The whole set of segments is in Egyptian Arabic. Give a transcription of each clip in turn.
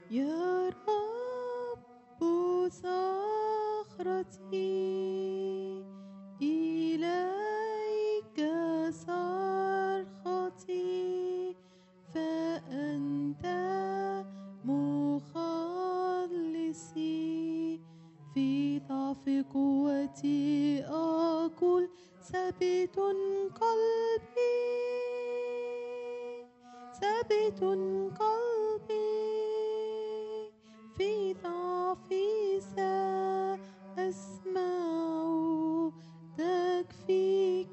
يا رب صخرتي إليك صرختي فأنت مخلصي في ضعف قوتي أقول ثابت قلبي ثابت قلبي في ضعفي سأسمع تكفيك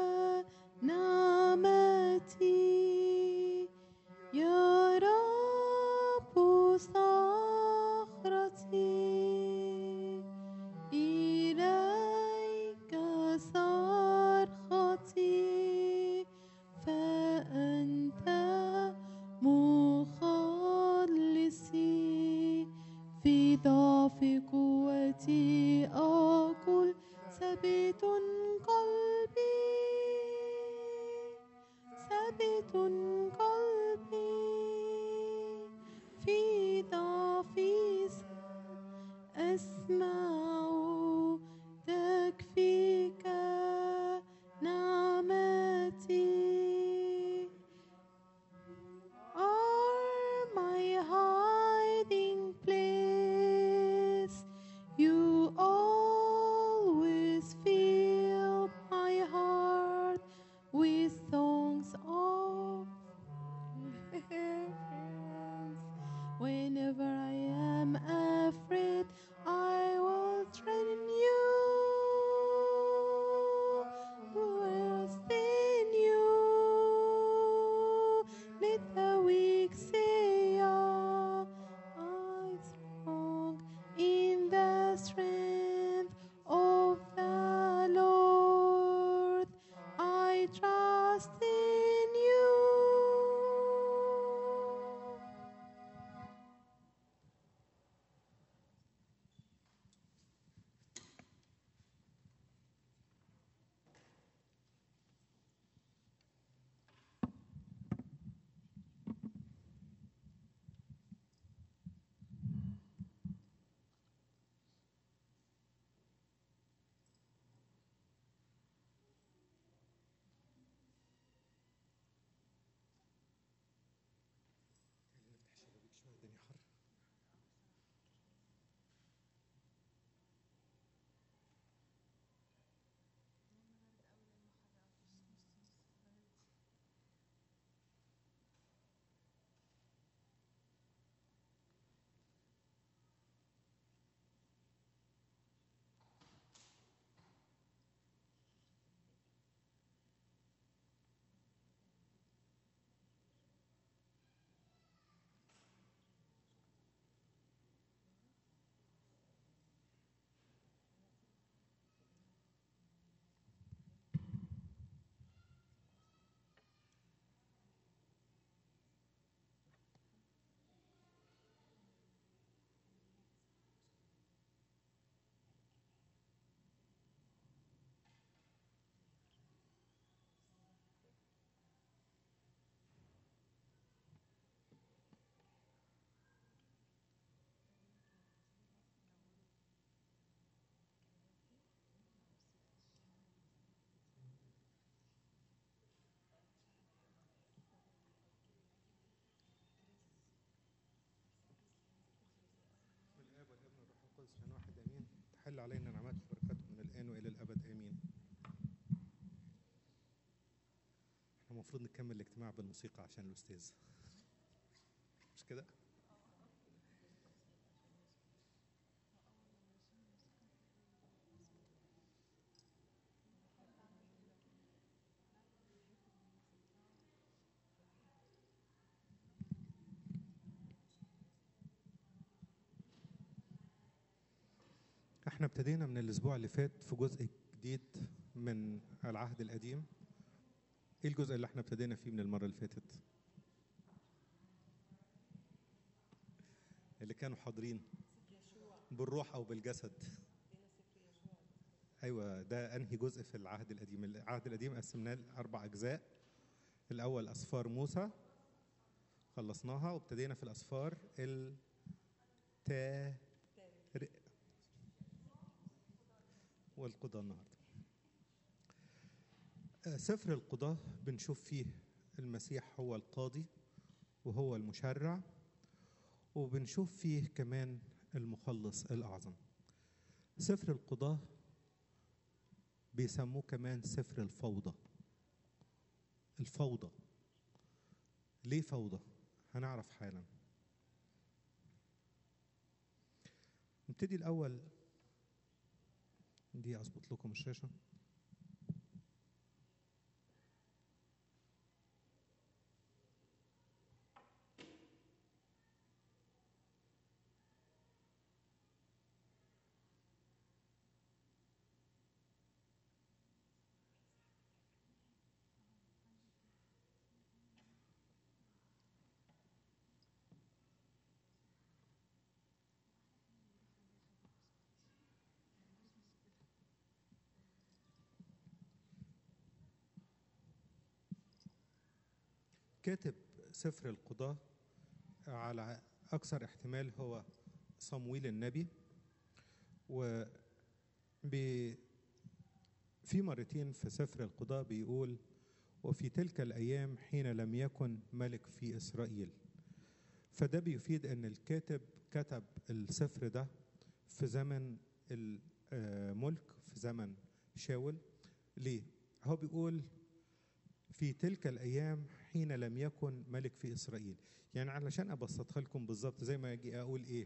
نعمتي يا رب صخرتي إليك صرختي فأنت مخلصي في ضعف قوتي أقول ثابت قلبي ثابت قلبي في ضعفي أسمع تكفيك نعمتي are my hiding place. You always fill my heart with songs of deliverance. Whenever I am afraid, I will trust in you. Rest in you. Let the weak say, "Ah, I strong in the strength of the Lord. I trust in you. نفتح الشبابيك شويه الدنيا حر والاب والابن والروح القدس من واحد امين تحل علينا نعمات وبركاته من الان والى الابد امين احنا المفروض نكمل الاجتماع بالموسيقى عشان الاستاذ مش كده احنا ابتدينا من الاسبوع اللي فات في جزء جديد من العهد القديم ايه الجزء اللي احنا ابتدينا فيه من المره اللي فاتت اللي كانوا حاضرين بالروح او بالجسد ايوه ده انهي جزء في العهد القديم العهد القديم قسمناه لاربع اجزاء الاول اسفار موسى خلصناها وابتدينا في الاسفار ال- تارق والقضاء النهارده آه، سفر القضاء بنشوف فيه المسيح هو القاضي وهو المشرع وبنشوف فيه كمان المخلص الأعظم سفر القضاء بيسموه كمان سفر الفوضى الفوضى ليه فوضى هنعرف حالا نبتدي الأول دي أظبط لكم الشاشة كاتب سفر القضاة على أكثر احتمال هو صمويل النبي و بي- في مرتين في سفر القضاء بيقول وفي تلك الأيام حين لم يكن ملك في إسرائيل فده بيفيد أن الكاتب كتب السفر ده في زمن الملك في زمن شاول ليه؟ هو بيقول في تلك الأيام حين لم يكن ملك في إسرائيل يعني علشان أبسطها لكم بالظبط زي ما أجي أقول إيه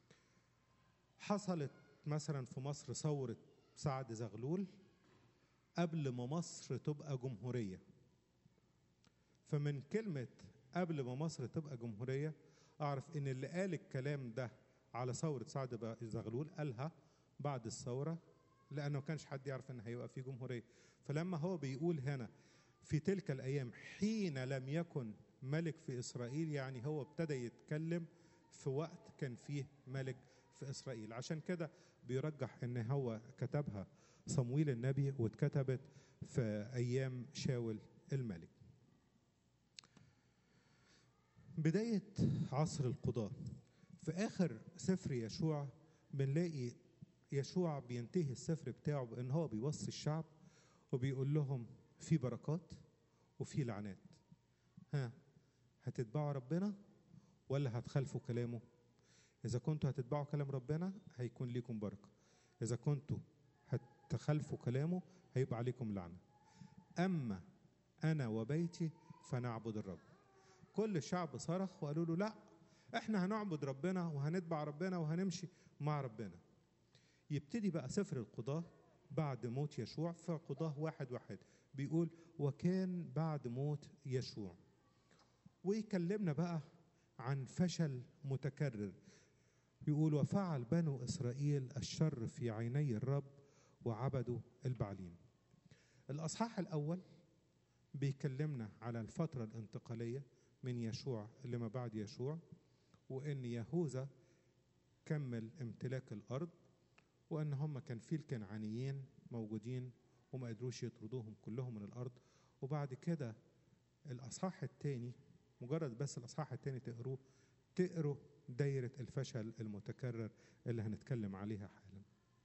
حصلت مثلا في مصر ثورة سعد زغلول قبل ما مصر تبقى جمهورية فمن كلمة قبل ما مصر تبقى جمهورية أعرف إن اللي قال الكلام ده على ثورة سعد زغلول قالها بعد الثورة لأنه ما كانش حد يعرف إن هيبقى في جمهورية فلما هو بيقول هنا في تلك الأيام حين لم يكن ملك في إسرائيل يعني هو ابتدى يتكلم في وقت كان فيه ملك في إسرائيل عشان كده بيرجح إن هو كتبها صمويل النبي واتكتبت في أيام شاول الملك بداية عصر القضاة في آخر سفر يشوع بنلاقي يشوع بينتهي السفر بتاعه بأن هو بيوصي الشعب وبيقول لهم في بركات وفي لعنات ها هتتبعوا ربنا ولا هتخالفوا كلامه إذا كنتوا هتتبعوا كلام ربنا هيكون ليكم بركة إذا كنتوا هتخالفوا كلامه هيبقى عليكم لعنة أما أنا وبيتي فنعبد الرب كل الشعب صرخ وقالوا له لا احنا هنعبد ربنا وهنتبع ربنا وهنمشي مع ربنا يبتدي بقى سفر القضاة بعد موت يشوع في قضاة واحد واحد بيقول وكان بعد موت يشوع ويكلمنا بقى عن فشل متكرر يقول وفعل بنو إسرائيل الشر في عيني الرب وعبدوا البعليم الأصحاح الأول بيكلمنا على الفترة الانتقالية من يشوع لما بعد يشوع وإن يهوذا كمل امتلاك الأرض وإن هم كان في الكنعانيين موجودين وما قدروش يطردوهم كلهم من الأرض وبعد كده الأصحاح الثاني مجرد بس الأصحاح الثاني تقروه تقروا دايرة الفشل المتكرر اللي هنتكلم عليها حالا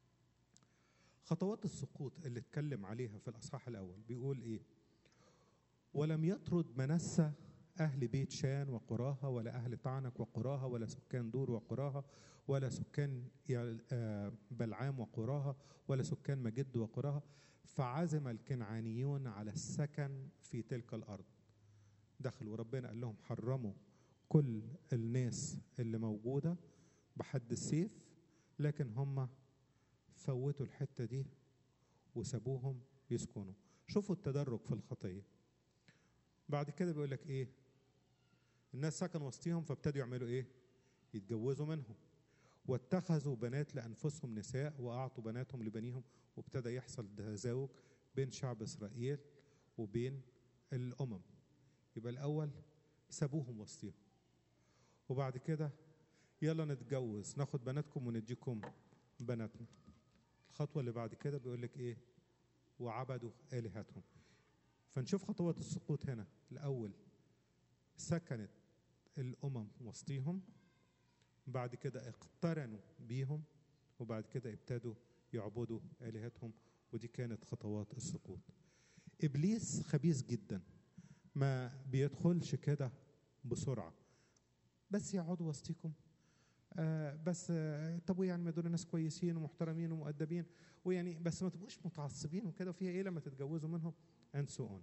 خطوات السقوط اللي اتكلم عليها في الأصحاح الأول بيقول إيه ولم يطرد منسى أهل بيت شان وقراها ولا أهل طعنك وقراها ولا سكان دور وقراها ولا سكان بلعام وقراها ولا سكان مجد وقراها فعزم الكنعانيون على السكن في تلك الأرض دخلوا ربنا قال لهم حرموا كل الناس اللي موجودة بحد السيف لكن هم فوتوا الحتة دي وسابوهم يسكنوا شوفوا التدرج في الخطية بعد كده بيقول لك ايه الناس سكنوا وسطيهم فابتدوا يعملوا ايه يتجوزوا منهم واتخذوا بنات لانفسهم نساء واعطوا بناتهم لبنيهم وابتدى يحصل تزاوج بين شعب اسرائيل وبين الامم يبقى الاول سابوهم وسطيهم وبعد كده يلا نتجوز ناخد بناتكم ونديكم بناتنا الخطوه اللي بعد كده بيقول لك ايه وعبدوا الهتهم فنشوف خطوات السقوط هنا الأول سكنت الأمم وسطيهم بعد كده اقترنوا بيهم وبعد كده ابتدوا يعبدوا آلهتهم ودي كانت خطوات السقوط إبليس خبيث جدا ما بيدخلش كده بسرعة بس يقعدوا وسطيكم آه بس آه طب يعني ما دول ناس كويسين ومحترمين ومؤدبين ويعني بس ما تبقوش متعصبين وكده وفيها ايه لما تتجوزوا منهم and so on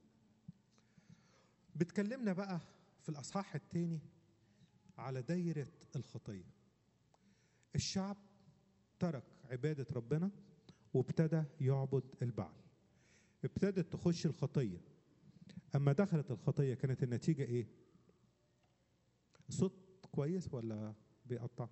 بتكلمنا بقى في الأصحاح الثاني على دايرة الخطية الشعب ترك عبادة ربنا وابتدى يعبد البعل ابتدت تخش الخطية أما دخلت الخطية كانت النتيجة إيه؟ صوت كويس ولا بيقطع؟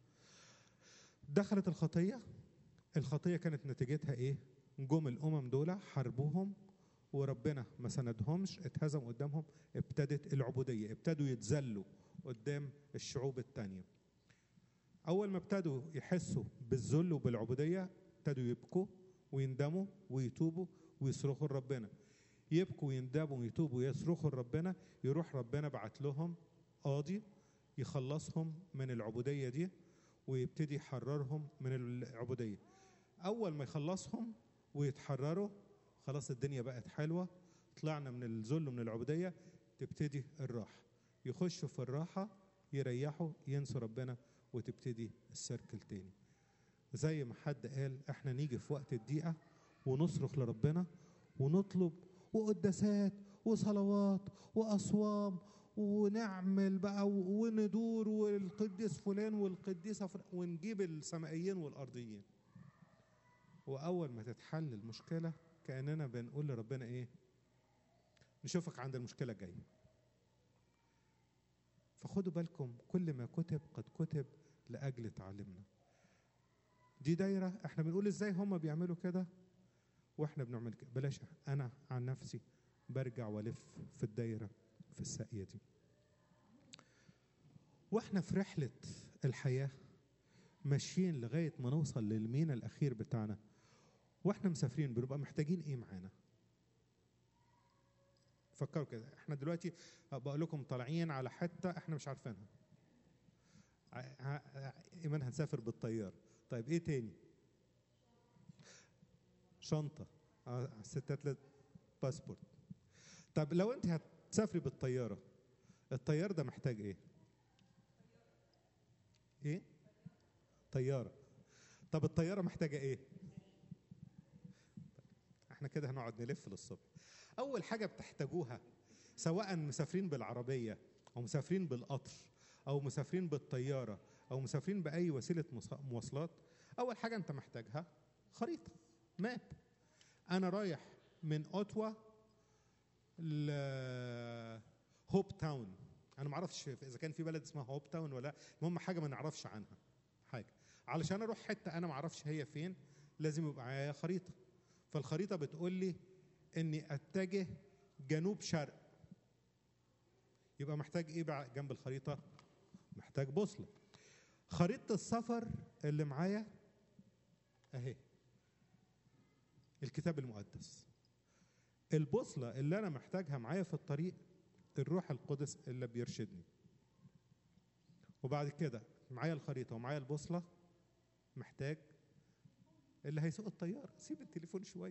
دخلت الخطية الخطية كانت نتيجتها إيه؟ جم الأمم دول حاربوهم وربنا ما سندهمش اتهزم قدامهم ابتدت العبودية ابتدوا يتذلوا قدام الشعوب التانية أول ما ابتدوا يحسوا بالذل وبالعبودية ابتدوا يبكوا ويندموا ويتوبوا ويصرخوا لربنا يبكوا ويندموا ويتوبوا ويصرخوا لربنا يروح ربنا بعت لهم قاضي يخلصهم من العبودية دي ويبتدي يحررهم من العبودية أول ما يخلصهم ويتحرروا خلاص الدنيا بقت حلوة طلعنا من الذل ومن العبودية تبتدي الراحة يخشوا في الراحة يريحوا ينسوا ربنا وتبتدي السيركل تاني زي ما حد قال احنا نيجي في وقت الضيقة ونصرخ لربنا ونطلب وقداسات وصلوات وأصوام ونعمل بقى وندور والقديس فلان والقديسة فلان ونجيب السمائيين والأرضيين وأول ما تتحل المشكلة كأننا بنقول لربنا إيه نشوفك عند المشكلة الجاية فخدوا بالكم كل ما كتب قد كتب لأجل تعلمنا دي دايرة احنا بنقول ازاي هم بيعملوا كده واحنا بنعمل كده بلاش انا عن نفسي برجع والف في الدايرة في الساقية دي واحنا في رحلة الحياة ماشيين لغاية ما نوصل للمينا الأخير بتاعنا واحنا مسافرين بنبقى محتاجين ايه معانا فكروا كده احنا دلوقتي بقول لكم طالعين على حته احنا مش عارفينها ايمان هنسافر بالطياره طيب ايه تاني شنطه ستات باسبورت طب لو انت هتسافري بالطياره الطيار ده محتاج ايه ايه طياره طب الطياره محتاجه ايه احنا كده هنقعد نلف للصبح اول حاجه بتحتاجوها سواء مسافرين بالعربيه او مسافرين بالقطر او مسافرين بالطياره او مسافرين باي وسيله مواصلات اول حاجه انت محتاجها خريطه ماب انا رايح من اوتوا ل هوب تاون انا ما اعرفش اذا كان في بلد اسمها هوب تاون ولا المهم حاجه ما نعرفش عنها حاجه علشان اروح حته انا ما اعرفش هي فين لازم يبقى معايا خريطه فالخريطه بتقول لي اني اتجه جنوب شرق يبقى محتاج ايه بقى جنب الخريطه محتاج بوصله خريطه السفر اللي معايا اهي الكتاب المقدس البوصله اللي انا محتاجها معايا في الطريق الروح القدس اللي بيرشدني وبعد كده معايا الخريطه ومعايا البوصله محتاج اللي هيسوق الطياره سيب التليفون شويه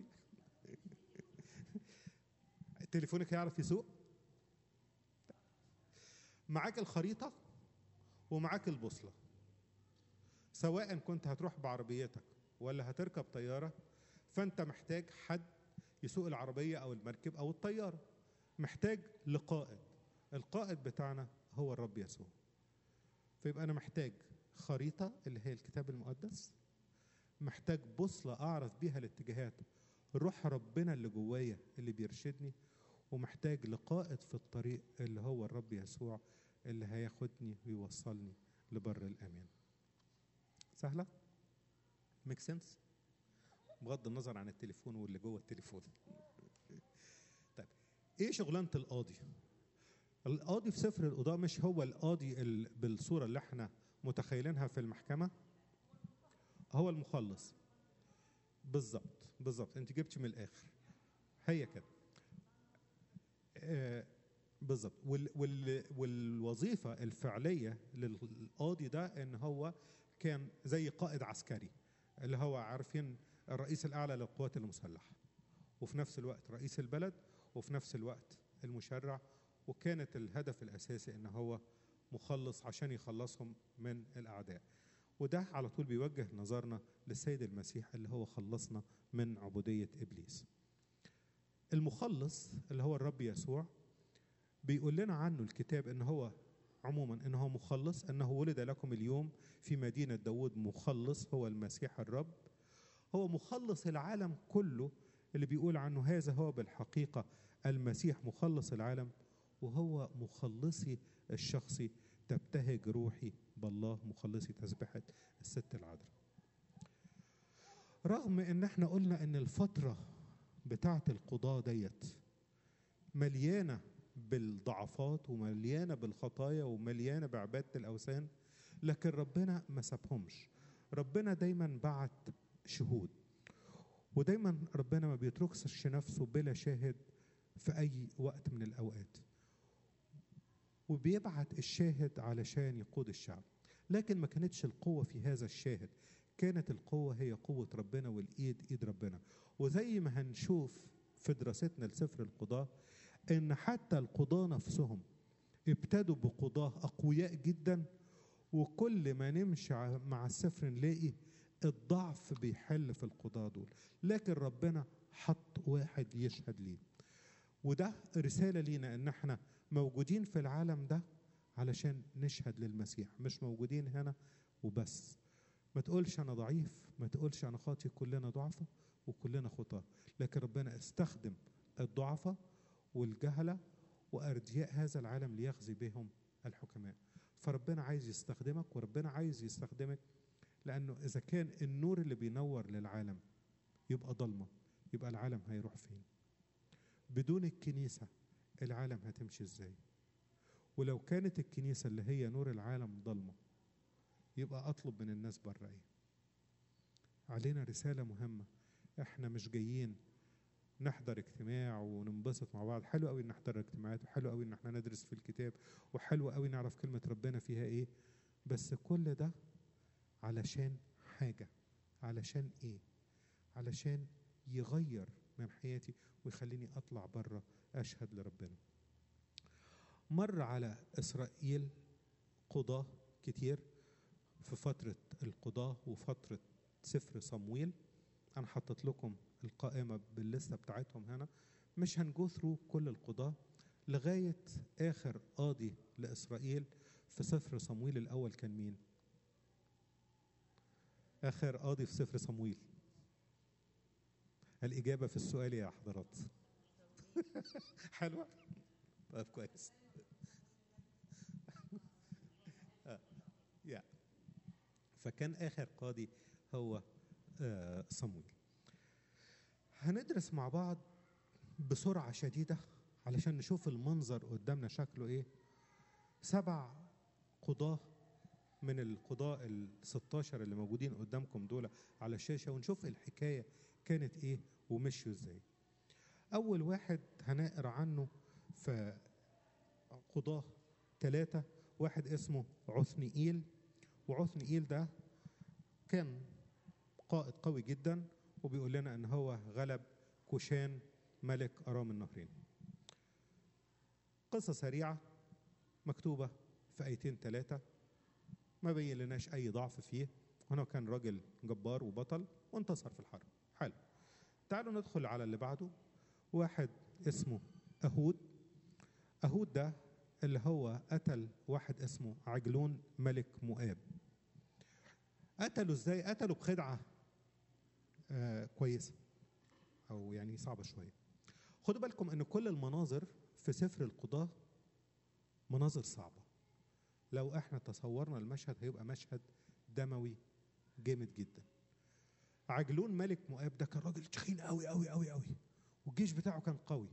تليفونك هيعرف يسوق معاك الخريطة ومعاك البوصلة سواء كنت هتروح بعربيتك ولا هتركب طيارة فأنت محتاج حد يسوق العربية أو المركب أو الطيارة محتاج لقائد القائد بتاعنا هو الرب يسوع فيبقى أنا محتاج خريطة اللي هي الكتاب المقدس محتاج بوصلة أعرف بيها الاتجاهات روح ربنا اللي جوايا اللي بيرشدني ومحتاج لقائد في الطريق اللي هو الرب يسوع اللي هياخدني ويوصلني لبر الأمان سهلة؟ ميك سنس؟ بغض النظر عن التليفون واللي جوه التليفون طيب ايه شغلانة القاضي؟ القاضي في سفر القضاء مش هو القاضي بالصورة اللي احنا متخيلينها في المحكمة هو المخلص بالظبط بالظبط انت جبتش من الاخر هي كده آه بالظبط وال وال والوظيفه الفعليه للقاضي ده ان هو كان زي قائد عسكري اللي هو عارفين الرئيس الاعلى للقوات المسلحه وفي نفس الوقت رئيس البلد وفي نفس الوقت المشرع وكانت الهدف الاساسي ان هو مخلص عشان يخلصهم من الاعداء وده على طول بيوجه نظرنا للسيد المسيح اللي هو خلصنا من عبوديه ابليس المخلص اللي هو الرب يسوع بيقول لنا عنه الكتاب ان هو عموما ان هو مخلص انه ولد لكم اليوم في مدينه داود مخلص هو المسيح الرب هو مخلص العالم كله اللي بيقول عنه هذا هو بالحقيقه المسيح مخلص العالم وهو مخلصي الشخصي تبتهج روحي بالله مخلصي تسبحه الست العذراء رغم ان احنا قلنا ان الفتره بتاعه القضاه ديت مليانه بالضعفات ومليانه بالخطايا ومليانه بعباده الاوثان لكن ربنا ما سابهمش ربنا دايما بعت شهود ودايما ربنا ما بيتركش نفسه بلا شاهد في اي وقت من الاوقات وبيبعت الشاهد علشان يقود الشعب لكن ما كانتش القوه في هذا الشاهد كانت القوه هي قوه ربنا والايد ايد ربنا وزي ما هنشوف في دراستنا لسفر القضاه ان حتى القضاه نفسهم ابتدوا بقضاه اقوياء جدا وكل ما نمشي مع السفر نلاقي الضعف بيحل في القضاه دول لكن ربنا حط واحد يشهد ليه وده رساله لينا ان احنا موجودين في العالم ده علشان نشهد للمسيح مش موجودين هنا وبس ما تقولش انا ضعيف ما تقولش انا خاطي كلنا ضعفة وكلنا خطاة لكن ربنا استخدم الضعفة والجهلة وأردياء هذا العالم ليخزي بهم الحكماء فربنا عايز يستخدمك وربنا عايز يستخدمك لأنه إذا كان النور اللي بينور للعالم يبقى ضلمة يبقى العالم هيروح فين بدون الكنيسة العالم هتمشي ازاي ولو كانت الكنيسة اللي هي نور العالم ضلمة يبقى أطلب من الناس بره إيه علينا رسالة مهمة إحنا مش جايين نحضر اجتماع وننبسط مع بعض حلو قوي ان نحضر اجتماعات وحلو قوي ان احنا ندرس في الكتاب وحلو قوي نعرف كلمة ربنا فيها ايه بس كل ده علشان حاجة علشان ايه علشان يغير من حياتي ويخليني اطلع بره اشهد لربنا مر على اسرائيل قضاة كتير في فترة القضاة وفترة سفر صمويل انا حطيت لكم القائمة باللستة بتاعتهم هنا مش هنجو ثرو كل القضاة لغاية آخر قاضي لإسرائيل في سفر صمويل الأول كان مين؟ آخر قاضي في سفر صمويل الإجابة في السؤال يا حضرات حلوة؟ طيب كويس آه، يا فكان آخر قاضي هو آه، صمويل هندرس مع بعض بسرعة شديدة علشان نشوف المنظر قدامنا شكله ايه سبع قضاة من القضاة ال 16 اللي موجودين قدامكم دول على الشاشة ونشوف الحكاية كانت ايه ومشوا ازاي أول واحد هنقرا عنه في قضاة ثلاثة واحد اسمه عثنئيل وعثنئيل ده كان قائد قوي جدا وبيقول لنا ان هو غلب كوشان ملك ارام النهرين قصة سريعة مكتوبة في آيتين ثلاثة ما بين لناش أي ضعف فيه هنا كان راجل جبار وبطل وانتصر في الحرب حلو تعالوا ندخل على اللي بعده واحد اسمه أهود أهود ده اللي هو قتل واحد اسمه عجلون ملك مؤاب قتلوا ازاي قتلوا بخدعة آه كويسة أو يعني صعبة شوية خدوا بالكم ان كل المناظر في سفر القضاة مناظر صعبة لو احنا تصورنا المشهد هيبقى مشهد دموي جامد جدا عجلون ملك مؤاب ده كان راجل تخين قوي قوي قوي قوي والجيش بتاعه كان قوي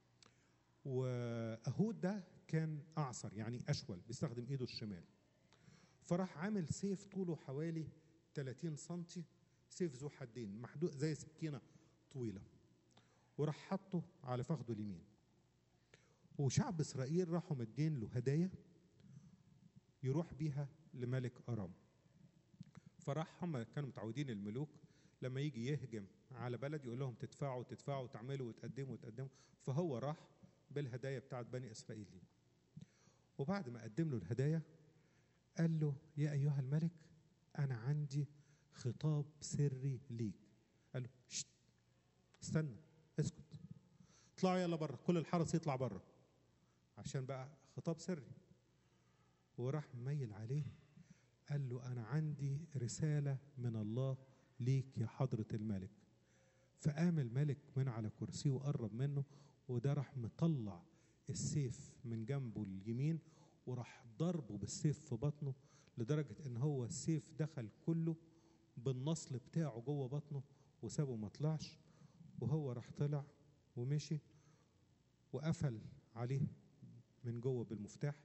واهود ده كان اعصر يعني اشول بيستخدم ايده الشمال فراح عامل سيف طوله حوالي 30 سنتي سيف ذو حدين محدود زي سكينه طويله وراح حطه على فخده اليمين وشعب اسرائيل راحوا مدين له هدايا يروح بيها لملك ارام فراح هم كانوا متعودين الملوك لما يجي يهجم على بلد يقول لهم تدفعوا تدفعوا تعملوا وتقدموا وتقدموا فهو راح بالهدايا بتاعت بني اسرائيل ليه وبعد ما قدم له الهدايا قال له يا ايها الملك انا عندي خطاب سري ليك قال له شت استنى اسكت اطلعوا يلا بره كل الحرس يطلع بره عشان بقى خطاب سري وراح مميل عليه قال له انا عندي رساله من الله ليك يا حضره الملك فقام الملك من على كرسيه وقرب منه وده راح مطلع السيف من جنبه اليمين وراح ضربه بالسيف في بطنه لدرجة ان هو السيف دخل كله بالنصل بتاعه جوه بطنه وسابه ما طلعش وهو راح طلع ومشي وقفل عليه من جوه بالمفتاح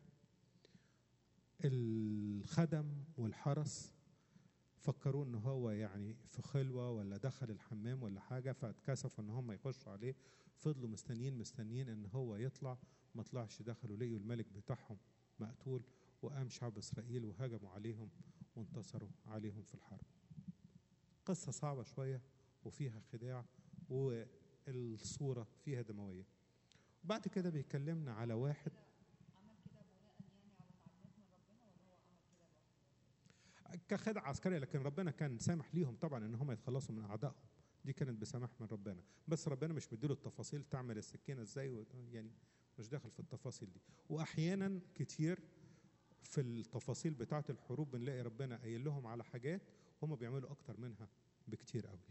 الخدم والحرس فكروا ان هو يعني في خلوه ولا دخل الحمام ولا حاجه فاتكسفوا ان هم يخشوا عليه فضلوا مستنيين مستنيين ان هو يطلع ما طلعش دخلوا لقيوا الملك بتاعهم مقتول وقام شعب اسرائيل وهجموا عليهم وانتصروا عليهم في الحرب قصه صعبه شويه وفيها خداع والصوره فيها دمويه بعد كده بيكلمنا على واحد كخدعة عسكرية لكن ربنا كان سامح ليهم طبعا ان هم يتخلصوا من اعدائهم دي كانت بسماح من ربنا بس ربنا مش مديله التفاصيل تعمل السكينة ازاي و- يعني مش داخل في التفاصيل دي واحيانا كتير في التفاصيل بتاعة الحروب بنلاقي ربنا قايل لهم على حاجات هم بيعملوا اكتر منها بكتير قوي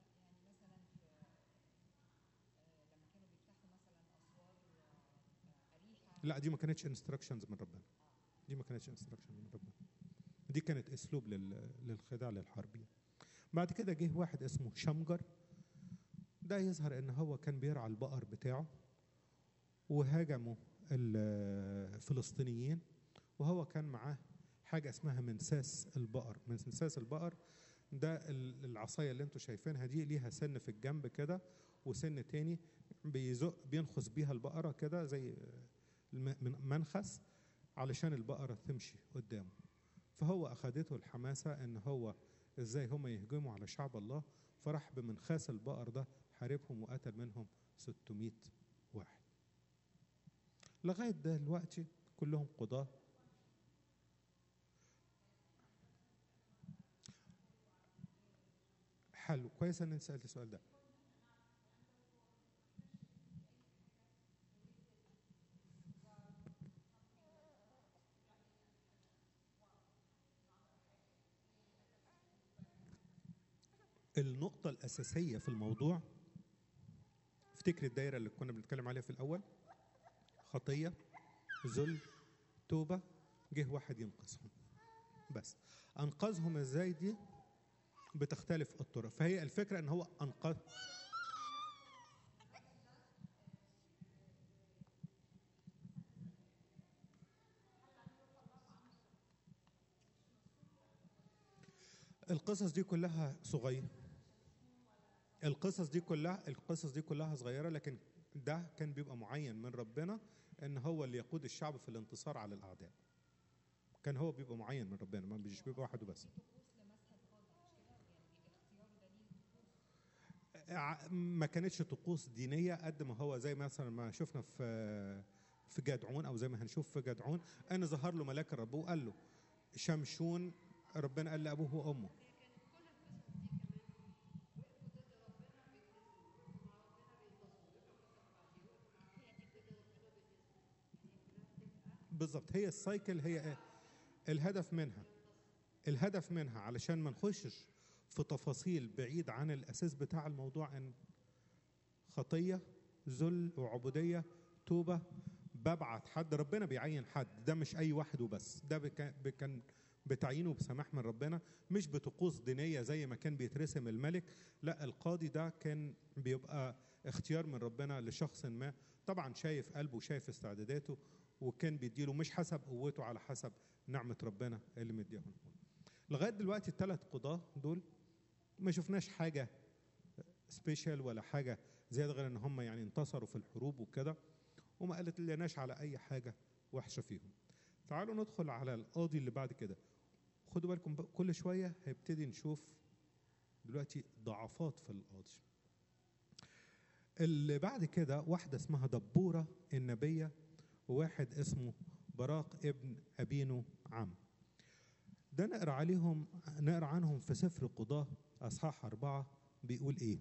لا دي ما كانتش انستراكشنز من ربنا دي ما كانتش انستراكشن من ربنا دي كانت اسلوب لل- للخداع للحربين بعد كده جه واحد اسمه شمجر ده يظهر ان هو كان بيرعى البقر بتاعه وهاجموا الفلسطينيين وهو كان معاه حاجة اسمها منساس البقر منساس البقر ده ال- العصاية اللي انتوا شايفينها دي ليها سن في الجنب كده وسن تاني بيزق بينخس بيها البقرة كده زي الم- من- منخس علشان البقرة تمشي قدامه فهو أخدته الحماسة إن هو إزاي هم يهجموا على شعب الله فراح بمنخاس البقر ده حاربهم وقتل منهم 600 واحد لغاية دلوقتي كلهم قضاة حلو كويس ان انت سالت السؤال ده النقطة الأساسية في الموضوع افتكر الدايرة اللي كنا بنتكلم عليها في الأول خطية ذل توبة جه واحد ينقذهم بس أنقذهم إزاي دي بتختلف الطرق فهي الفكرة إن هو أنقذ القصص دي كلها صغيرة القصص دي كلها القصص دي كلها صغيرة لكن ده كان بيبقى معين من ربنا ان هو اللي يقود الشعب في الانتصار على الاعداء كان هو بيبقى معين من ربنا ما مش بيبقى واحد وبس ع- ما كانتش طقوس دينية قد ما هو زي مثلا ما شفنا في في جدعون او زي ما هنشوف في جدعون ان ظهر له ملاك الرب وقال له شمشون ربنا قال لابوه وامه بالظبط هي السايكل هي ايه الهدف منها الهدف منها علشان ما نخشش في تفاصيل بعيد عن الاساس بتاع الموضوع ان خطيه ذل وعبوديه توبه ببعت حد ربنا بيعين حد ده مش اي واحد وبس ده بك- كان بتعيينه بسماح من ربنا مش بطقوس دينيه زي ما كان بيترسم الملك لا القاضي ده كان بيبقى اختيار من ربنا لشخص ما طبعا شايف قلبه وشايف استعداداته وكان بيديله مش حسب قوته على حسب نعمه ربنا اللي مديهم لغايه دلوقتي الثلاث قضاه دول ما شفناش حاجه سبيشال ولا حاجه زياده غير ان هم يعني انتصروا في الحروب وكده وما قالت لناش على اي حاجه وحشه فيهم تعالوا ندخل على القاضي اللي بعد كده خدوا بالكم بقى كل شويه هيبتدي نشوف دلوقتي ضعفات في القاضي اللي بعد كده واحده اسمها دبوره النبيه وواحد اسمه براق ابن ابينو عم ده نقرا عليهم نقرا عنهم في سفر قضاه اصحاح اربعه بيقول ايه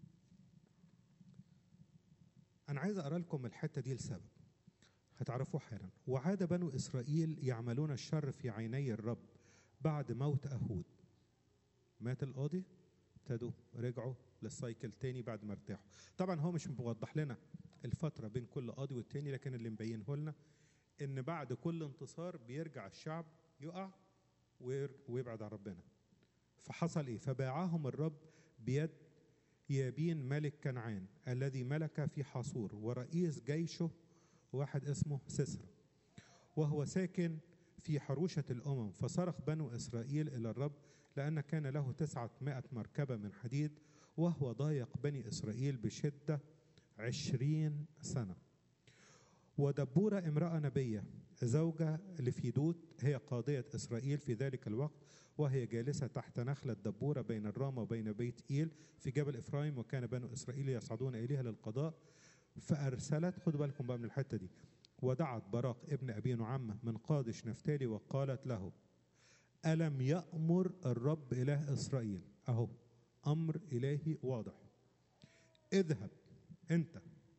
انا عايز اقرا لكم الحته دي لسبب هتعرفوه حالا وعاد بنو اسرائيل يعملون الشر في عيني الرب بعد موت اهود مات القاضي ابتدوا رجعوا للسايكل تاني بعد ما ارتاحوا طبعا هو مش موضح لنا الفتره بين كل قاضي والتاني لكن اللي مبينه لنا ان بعد كل انتصار بيرجع الشعب يقع وير- ويبعد عن ربنا فحصل ايه فباعهم الرب بيد يابين ملك كنعان الذي ملك في حاصور ورئيس جيشه واحد اسمه سسرا وهو ساكن في حروشة الأمم فصرخ بنو إسرائيل إلى الرب لأن كان له تسعة مائة مركبة من حديد وهو ضايق بني إسرائيل بشدة عشرين سنة ودبورة امرأة نبية زوجة لفيدوت هي قاضية إسرائيل في ذلك الوقت وهي جالسة تحت نخلة دبورة بين الرامة وبين بيت إيل في جبل إفرايم وكان بنو إسرائيل يصعدون إليها للقضاء فأرسلت خدوا بالكم بقى من الحتة دي ودعت براق ابن أبي نعمة من قادش نفتالي وقالت له ألم يأمر الرب إله إسرائيل أهو أمر إلهي واضح اذهب أنت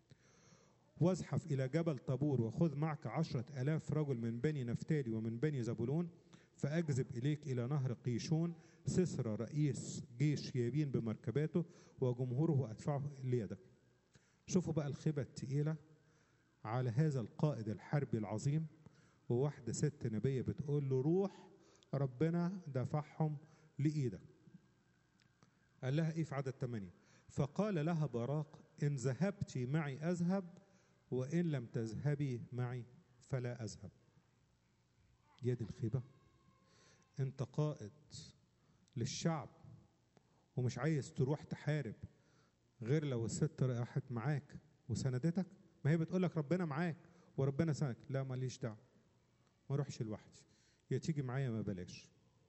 وازحف إلى جبل طابور وخذ معك عشرة ألاف رجل من بني نفتالي ومن بني زبولون فأجذب إليك إلى نهر قيشون سسرى رئيس جيش يابين بمركباته وجمهوره أدفعه ليدك شوفوا بقى الخيبة التقيلة على هذا القائد الحربي العظيم وواحدة ست نبية بتقول له روح ربنا دفعهم لإيدك قال لها إيه في عدد ثمانية فقال لها براق إن ذهبت معي أذهب وإن لم تذهبي معي فلا أذهب يد الخيبة أنت قائد للشعب ومش عايز تروح تحارب غير لو الست راحت معاك وسندتك ما هي بتقول لك ربنا معاك وربنا سندك لا ماليش دعوه ما اروحش لوحدي يا تيجي معايا ما بلاش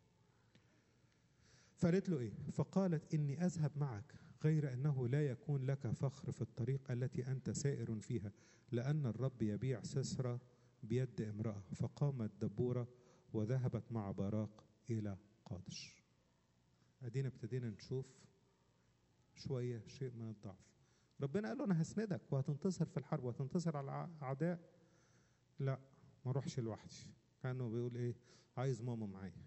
فقالت له ايه فقالت اني اذهب معك غير انه لا يكون لك فخر في الطريق التي انت سائر فيها لان الرب يبيع سسرى بيد امراه فقامت دبوره وذهبت مع براق الى قادش ادينا ابتدينا نشوف شويه شيء من الضعف ربنا قال له انا هسندك وهتنتصر في الحرب وهتنتصر على الاعداء لا ما اروحش لوحدي كانه بيقول ايه عايز ماما معايا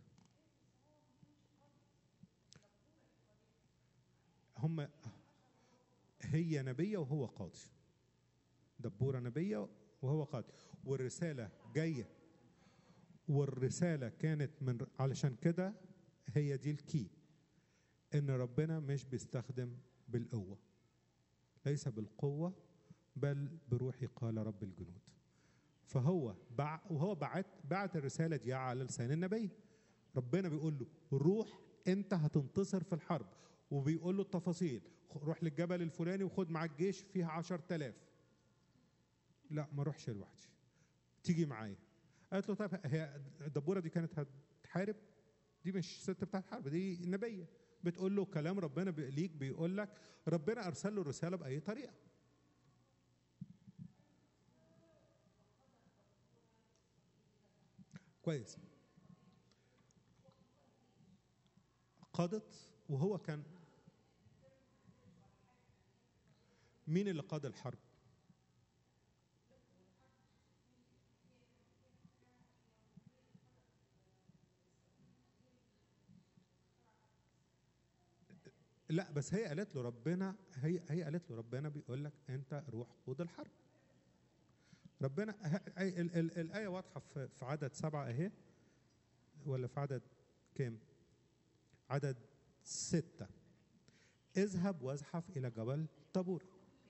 هم هي نبية وهو قاضي دبورة نبية وهو قاضي والرسالة جاية والرسالة كانت من علشان كده هي دي الكي ان ربنا مش بيستخدم بالقوة ليس بالقوة بل بروحي قال رب الجنود فهو بع وهو بعت بعت الرسالة دي على لسان النبي ربنا بيقول له روح انت هتنتصر في الحرب وبيقول له التفاصيل روح للجبل الفلاني وخد معاك جيش فيها عشر تلاف لا ما اروحش لوحدي تيجي معايا قالت له طيب هي الدبوره دي كانت هتحارب دي مش ست بتاعت حرب دي نبيه بتقول له كلام ربنا بي- ليك بيقول لك ربنا ارسل له الرساله باي طريقه كويس قادت وهو كان مين اللي قاد الحرب لا بس هي قالت له ربنا هي هي قالت له ربنا بيقول لك انت روح قود الحرب ربنا ه- ال- ال- ال- الآية واضحة في في عدد سبعة أهي ولا في عدد كام؟ عدد ستة اذهب وازحف إلى جبل طابور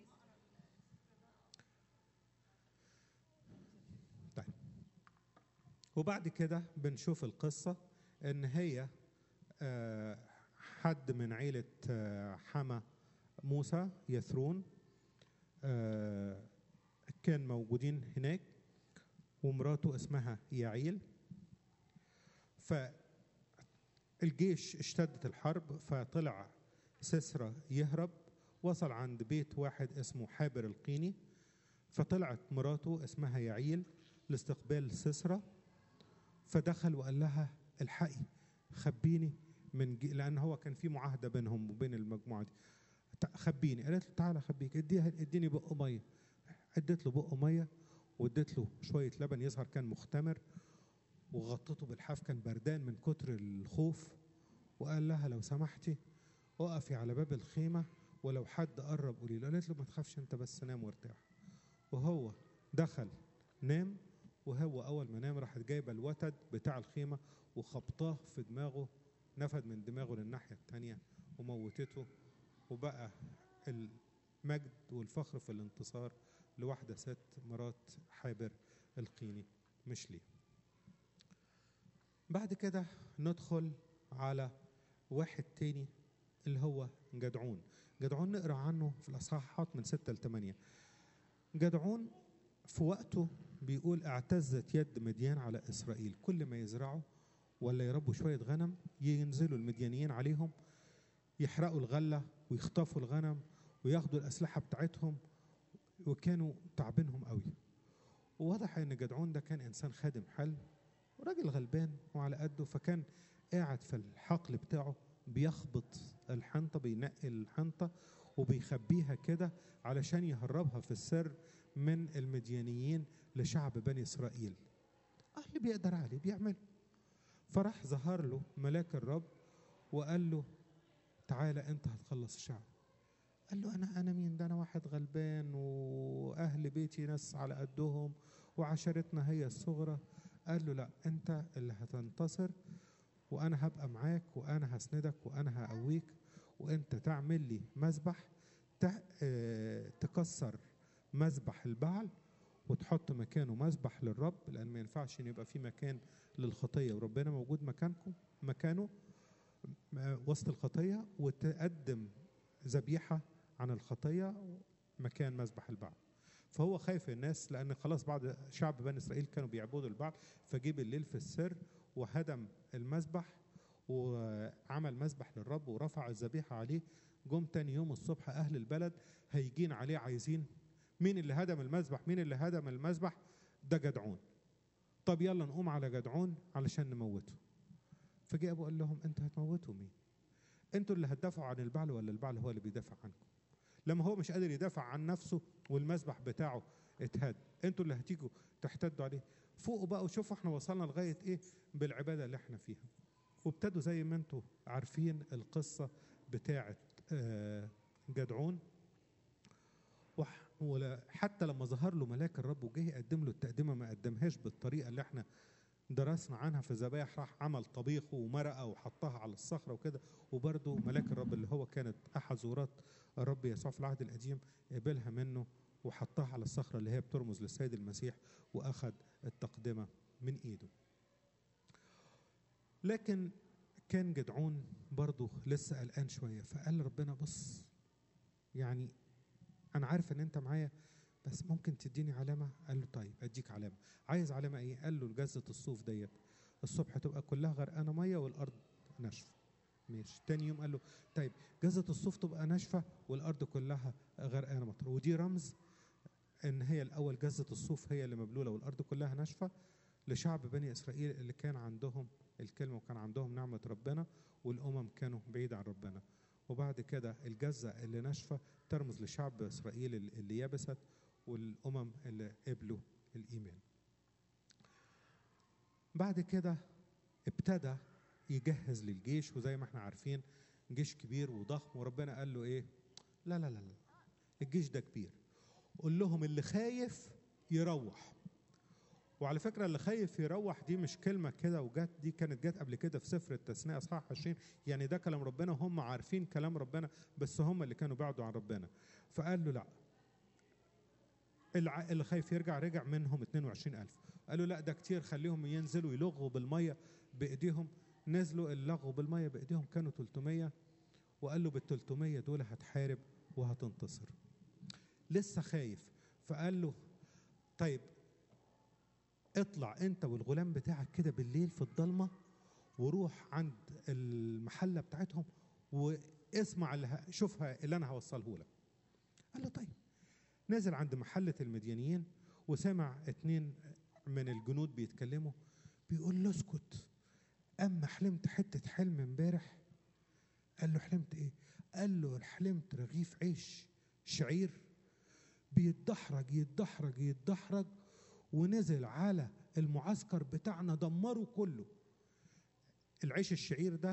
طيب وبعد كده بنشوف القصة إن هي آه، حد من عيلة آه، حما موسى يثرون آه، كان موجودين هناك ومراته اسمها يعيل فالجيش اشتدت الحرب فطلع سسرى يهرب وصل عند بيت واحد اسمه حابر القيني فطلعت مراته اسمها يعيل لاستقبال سسرى فدخل وقال لها الحقي خبيني من جي... لان هو كان في معاهده بينهم وبين المجموعه دي تع- خبيني قالت له تعالى خبيك اديها اديني بق ميه اديت له بق ميه واديت له شويه لبن يظهر كان مختمر وغطته بالحاف كان بردان من كتر الخوف وقال لها لو سمحتي اقفي على باب الخيمه ولو حد قرب قولي له قالت له ما تخافش انت بس نام وارتاح وهو دخل نام وهو اول ما نام راحت جايبه الوتد بتاع الخيمه وخبطاه في دماغه نفد من دماغه للناحيه الثانيه وموتته وبقى المجد والفخر في الانتصار لواحده ست مرات حابر القيني مش ليه بعد كده ندخل على واحد تاني اللي هو جدعون جدعون نقرا عنه في الاصحاحات من ستة لثمانية جدعون في وقته بيقول اعتزت يد مديان على اسرائيل كل ما يزرعوا ولا يربوا شويه غنم ينزلوا المديانيين عليهم يحرقوا الغله ويخطفوا الغنم وياخدوا الاسلحه بتاعتهم وكانوا تعبينهم قوي وواضح ان جدعون ده كان انسان خادم حلو وراجل غلبان وعلى قده فكان قاعد في الحقل بتاعه بيخبط الحنطه بينقي الحنطه وبيخبيها كده علشان يهربها في السر من المديانيين لشعب بني اسرائيل اه اللي بيقدر عليه بيعمله فراح ظهر له ملاك الرب وقال له تعالى انت هتخلص الشعب قال له انا انا مين ده انا واحد غلبان واهل بيتي ناس على قدهم وعشرتنا هي الصغرى قال له لا انت اللي هتنتصر وانا هبقى معاك وانا هسندك وانا هقويك وانت تعمل لي مذبح تع- آه، تكسر مذبح البعل وتحط مكانه مذبح للرب لان ما ينفعش ان يبقى في مكان للخطيه وربنا موجود مكانكم مكانه م- وسط الخطيه وتقدم ذبيحه عن الخطيه مكان مذبح البعل فهو خايف الناس لان خلاص بعض شعب بني اسرائيل كانوا بيعبدوا البعل فجه بالليل في السر وهدم المذبح وعمل مذبح للرب ورفع الذبيحه عليه جم تاني يوم الصبح اهل البلد هيجين عليه عايزين مين اللي هدم المذبح مين اللي هدم المذبح ده جدعون طب يلا نقوم على جدعون علشان نموته فجاء ابو قال لهم انتوا هتموتوا مين انتوا اللي هتدافعوا عن البعل ولا البعل هو اللي بيدافع عنكم لما هو مش قادر يدافع عن نفسه والمذبح بتاعه اتهد انتوا اللي هتيجوا تحتدوا عليه فوقوا بقى وشوفوا احنا وصلنا لغايه ايه بالعباده اللي احنا فيها وابتدوا زي ما انتوا عارفين القصه بتاعه آه، جدعون وح- ولا- حتى لما ظهر له ملاك الرب وجه يقدم له التقدمه ما قدمهاش بالطريقه اللي احنا درسنا عنها في الذبايح راح عمل طبيخ ومرقه وحطها على الصخره وكده وبرده ملاك الرب اللي هو كانت احد زورات الرب يسوع في العهد القديم قبلها منه وحطها على الصخره اللي هي بترمز للسيد المسيح واخذ التقدمه من ايده. لكن كان جدعون برضه لسه قلقان شويه فقال ربنا بص يعني انا عارف ان انت معايا بس ممكن تديني علامه قال له طيب اديك علامه عايز علامه ايه قال له جزه الصوف ديت الصبح تبقى كلها غرقانه ميه والارض ناشفه ماشي تاني يوم قال له طيب جزه الصوف تبقى ناشفه والارض كلها غرقانه مطر ودي رمز ان هي الاول جزه الصوف هي اللي مبلوله والارض كلها ناشفه لشعب بني اسرائيل اللي كان عندهم الكلمه وكان عندهم نعمه ربنا والامم كانوا بعيد عن ربنا وبعد كده الجزه اللي ناشفه ترمز لشعب اسرائيل اللي يبست والامم اللي قبلوا الايمان بعد كده ابتدى يجهز للجيش وزي ما احنا عارفين جيش كبير وضخم وربنا قال له ايه لا لا لا لا الجيش ده كبير قول لهم اللي خايف يروح وعلى فكره اللي خايف يروح دي مش كلمه كده وجت دي كانت جت قبل كده في سفر التثنيه اصحاح 20 يعني ده كلام ربنا وهم عارفين كلام ربنا بس هم اللي كانوا بعدوا عن ربنا فقال له لا الع- اللي خايف يرجع رجع منهم 22000 قالوا لا ده كتير خليهم ينزلوا يلغوا بالميه بايديهم نزلوا اللغوا بالميه بايديهم كانوا 300 وقال له بال 300 دول هتحارب وهتنتصر لسه خايف فقال له طيب اطلع انت والغلام بتاعك كده بالليل في الضلمه وروح عند المحله بتاعتهم واسمع اللي ه- شوفها اللي انا هوصله لك قال له طيب نزل عند محله المديانيين وسمع اتنين من الجنود بيتكلموا بيقول له اسكت اما حلمت حته حلم امبارح قال له حلمت ايه قال له حلمت رغيف عيش شعير بيتدحرج يتدحرج يتدحرج ونزل على المعسكر بتاعنا دمره كله العيش الشعير ده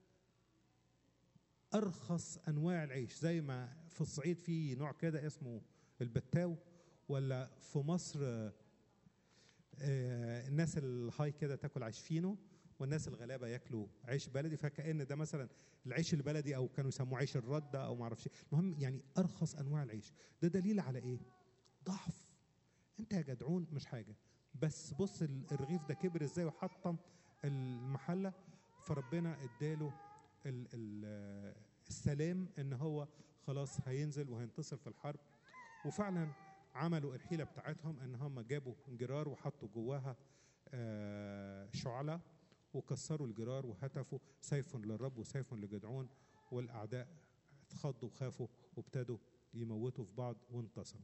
ارخص انواع العيش زي ما في الصعيد في نوع كده اسمه البتاو ولا في مصر آه، آه، الناس الهاي كده تاكل عيش فينو والناس الغلابه ياكلوا عيش بلدي فكأن ده مثلا العيش البلدي او كانوا يسموه عيش الرده او ما اعرفش إيه. المهم يعني ارخص انواع العيش ده دليل على ايه ضعف انت يا جدعون مش حاجه بس بص ال- الرغيف ده كبر ازاي وحطم المحله فربنا اداله ال ال السلام ان هو خلاص هينزل وهينتصر في الحرب وفعلا عملوا الحيله بتاعتهم ان هم جابوا جرار وحطوا جواها آه، شعلة وكسروا الجرار وهتفوا سيف للرب وسيف لجدعون والاعداء اتخضوا وخافوا وابتدوا يموتوا في بعض وانتصروا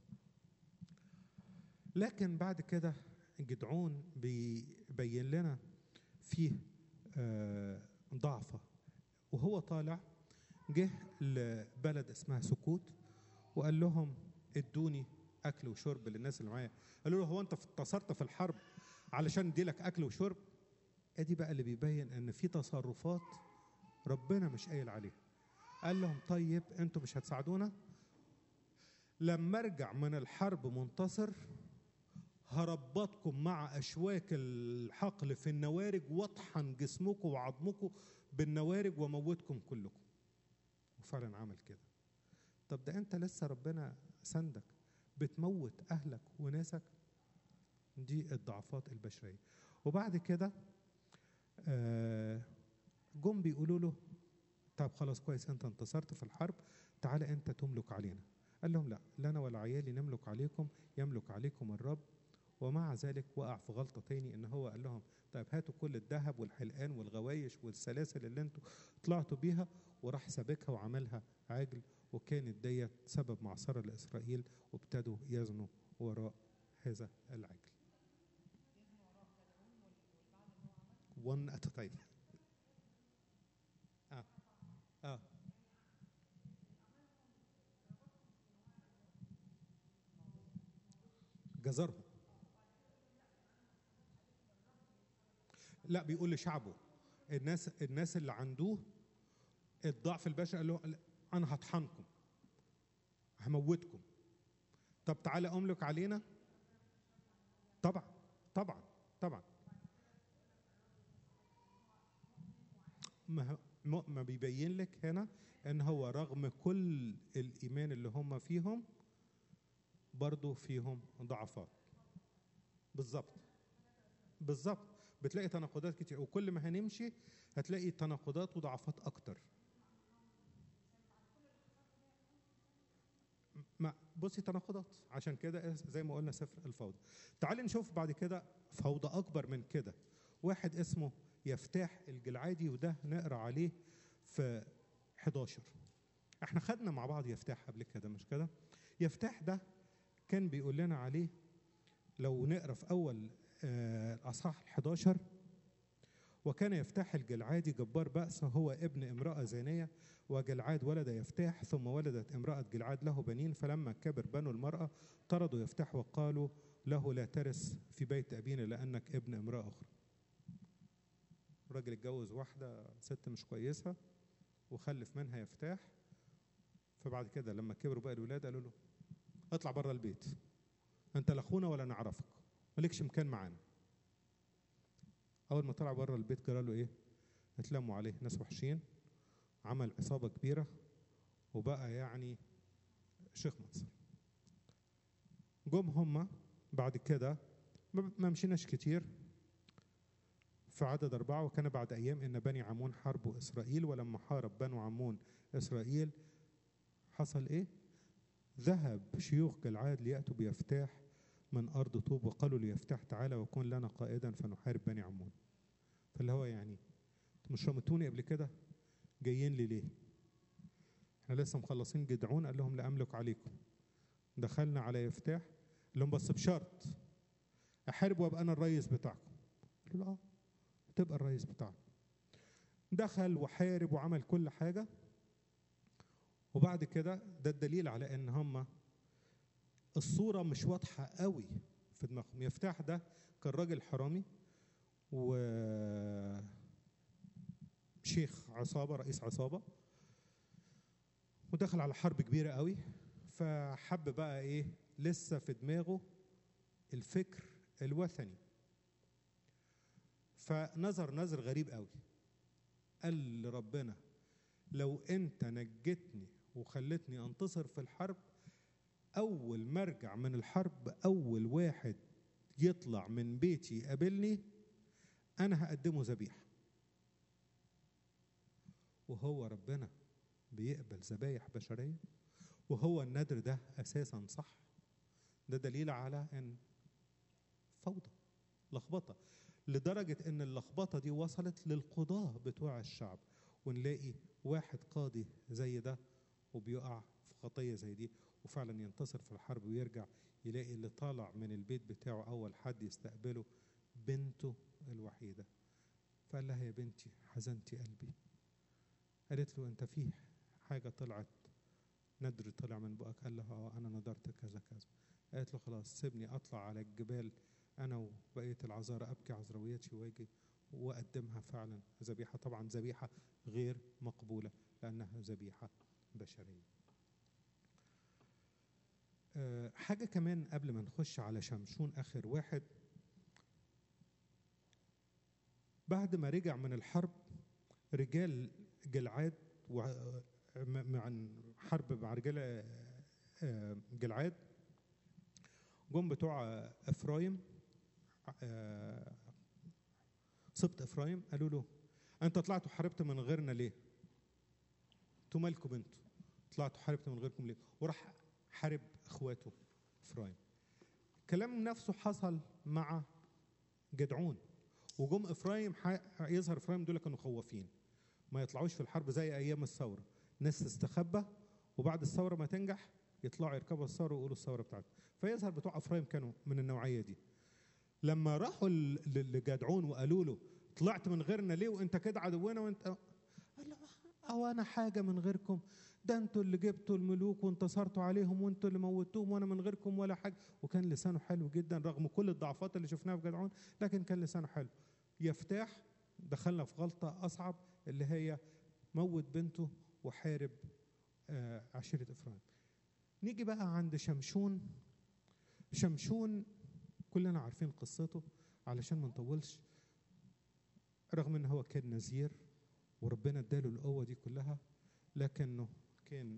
لكن بعد كده جدعون بيبين لنا فيه آه، ضعفه وهو طالع جه لبلد اسمها سكوت وقال لهم ادوني اكل وشرب للناس اللي معايا قالوا له هو انت انتصرت في الحرب علشان اديلك اكل وشرب ادي بقى اللي بيبين ان في تصرفات ربنا مش قايل عليها قال لهم طيب انتوا مش هتساعدونا لما ارجع من الحرب منتصر هربطكم مع اشواك الحقل في النوارج واطحن جسمكم وعظمكم بالنوارج واموتكم كلكم وفعلا عمل كده طب ده انت لسه ربنا سندك بتموت اهلك وناسك دي الضعفات البشريه وبعد كده آه، جم بيقولوا له طب خلاص كويس انت انتصرت في الحرب تعالى انت تملك علينا قال لهم لا لا انا ولا عيالي نملك عليكم يملك عليكم الرب ومع ذلك وقع في غلطه تاني ان هو قال لهم طيب هاتوا كل الذهب والحلقان والغوايش والسلاسل اللي انتوا طلعتوا بيها وراح سابكها وعملها عجل وكانت ديت سبب معصره لاسرائيل وابتدوا يزنوا وراء هذا العجل. one at a time. اه اه جزرهم لا بيقول لشعبه الناس الناس اللي عنده الضعف البشري قال له انا هطحنكم هموتكم طب تعالى املك علينا طبعا طبعا طبعا ما ما ما بيبين لك هنا ان هو رغم كل الايمان اللي هم فيهم برضه فيهم ضعفات بالظبط بالظبط بتلاقي تناقضات كتير وكل ما هنمشي هتلاقي تناقضات وضعفات اكتر ما بصي تناقضات عشان كده زي ما قلنا سفر الفوضى تعال نشوف بعد كده فوضى اكبر من كده واحد اسمه يفتاح الجلعادي وده نقرا عليه في 11 احنا خدنا مع بعض يفتاح قبل كده مش كده يفتاح ده كان بيقول لنا عليه لو نقرا في اول آه، الاصحاح ال 11 وكان يفتاح الجلعادي جبار بأس هو ابن امرأة زانية وجلعاد ولد يفتاح ثم ولدت امرأة جلعاد له بنين فلما كبر بنو المرأة طردوا يفتاح وقالوا له لا ترث في بيت أبينا لأنك ابن امرأة أخرى الراجل اتجوز واحدة ست مش كويسة وخلف منها يفتاح فبعد كده لما كبروا بقى الولاد قالوا له اطلع بره البيت انت لا اخونا ولا نعرفك مالكش مكان معانا اول ما طلع بره البيت جرى له ايه اتلموا عليه ناس وحشين عمل عصابه كبيره وبقى يعني شيخ منصر جم هم بعد كده ما ما مشيناش كتير في عدد أربعة وكان بعد أيام إن بني عمون حاربوا إسرائيل ولما حارب بنو عمون إسرائيل حصل إيه؟ ذهب شيوخ جلعاد ليأتوا بيفتاح من أرض طوب وقالوا ليفتح تعالى وكن لنا قائدا فنحارب بني عمون فاللي هو يعني انتوا مش رمتوني قبل كده جايين لي ليه احنا لسه مخلصين جدعون قال لهم لا املك عليكم دخلنا على يفتاح قال لهم بس بشرط احارب وابقى انا الرئيس بتاعكم قالوا له اه تبقى الرئيس بتاعنا دخل وحارب وعمل كل حاجه وبعد كده ده الدليل على ان هم الصوره مش واضحه قوي في دماغهم يفتح ده كان راجل حرامي و شيخ عصابه رئيس عصابه ودخل على حرب كبيره قوي فحب بقى ايه لسه في دماغه الفكر الوثني فنظر نظر غريب قوي قال لربنا لو انت نجتني وخلتني انتصر في الحرب اول ما ارجع من الحرب اول واحد يطلع من بيتي يقابلني انا هقدمه ذبيحه وهو ربنا بيقبل ذبايح بشريه وهو النذر ده اساسا صح ده دليل على ان فوضى لخبطه لدرجه ان اللخبطه دي وصلت للقضاه بتوع الشعب ونلاقي واحد قاضي زي ده وبيقع في خطيه زي دي وفعلا ينتصر في الحرب ويرجع يلاقي اللي طالع من البيت بتاعه اول حد يستقبله بنته الوحيده فقال لها يا بنتي حزنتي قلبي قالت له انت فيه حاجه طلعت ندر طلع من بقك قال لها اه انا نذرت كذا كذا قالت له خلاص سيبني اطلع على الجبال انا وبقيه العذارى ابكي عذراويتي واجي واقدمها فعلا ذبيحه طبعا ذبيحه غير مقبوله لانها ذبيحه بشريه أه حاجه كمان قبل ما نخش على شمشون اخر واحد بعد ما رجع من الحرب رجال جلعاد مع حرب مع رجال جلعاد جم بتوع افرايم سبط افرايم قالوا له انت طلعتوا حاربت من غيرنا ليه؟ انتوا مالكم انتوا؟ طلعتوا حاربت من غيركم ليه؟ وراح حارب اخواته افرايم. الكلام نفسه حصل مع جدعون وجم افرايم يظهر افرايم دول كانوا خوافين ما يطلعوش في الحرب زي ايام الثوره ناس تستخبى وبعد الثوره ما تنجح يطلعوا يركبوا الثوره ويقولوا الثوره بتاعتهم فيظهر بتوع افرايم كانوا من النوعيه دي لما راحوا لجدعون وقالوا له طلعت من غيرنا ليه وانت كده عدونا وانت قال له او انا حاجه من غيركم ده انتوا اللي جبتوا الملوك وانتصرتوا عليهم وانتوا اللي موتوهم وانا من غيركم ولا حاجه وكان لسانه حلو جدا رغم كل الضعفات اللي شفناها في جدعون لكن كان لسانه حلو يفتاح دخلنا في غلطه اصعب اللي هي موت بنته وحارب آه عشيره افرايم نيجي بقى عند شمشون شمشون كلنا عارفين قصته علشان ما نطولش رغم ان هو كان نذير وربنا اداله القوه دي كلها لكنه كان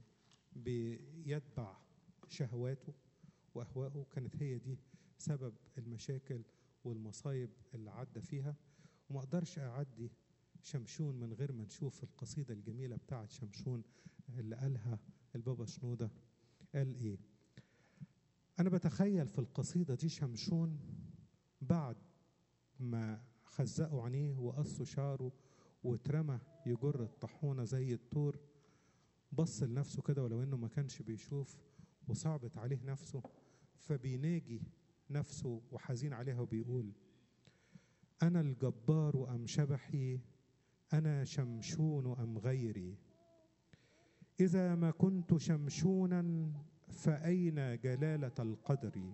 بيتبع شهواته واهواءه كانت هي دي سبب المشاكل والمصايب اللي عدى فيها وما اقدرش اعدي شمشون من غير ما نشوف القصيدة الجميلة بتاعت شمشون اللي قالها البابا شنودة قال ايه انا بتخيل في القصيدة دي شمشون بعد ما خزقوا عينيه وقصوا شعره واترمى يجر الطاحونة زي الطور بص لنفسه كده ولو انه ما كانش بيشوف وصعبت عليه نفسه فبيناجي نفسه وحزين عليها وبيقول أنا الجبار أم شبحي أنا شمشون أم غيري إذا ما كنت شمشونا فأين جلالة القدر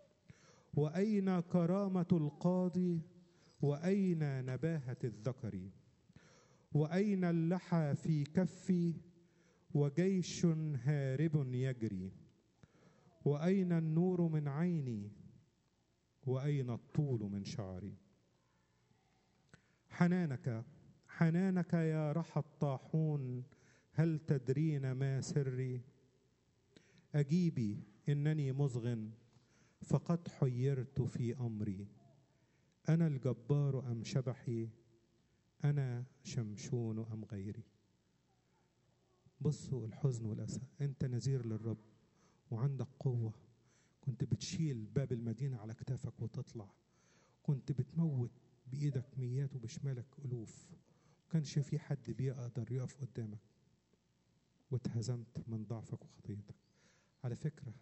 وأين كرامة القاضي وأين نباهة الذكر وأين اللحى في كفي وجيش هارب يجري وأين النور من عيني وأين الطول من شعري حنانك حنانك يا رحى الطاحون هل تدرين ما سري اجيبي انني مصغ فقد حيرت في امري انا الجبار ام شبحي انا شمشون ام غيري بصوا الحزن والاسى انت نذير للرب وعندك قوه كنت بتشيل باب المدينة على كتافك وتطلع كنت بتموت بإيدك ميات وبشمالك ألوف كانش في حد بيقدر يقف قدامك واتهزمت من ضعفك وخطيتك على فكرة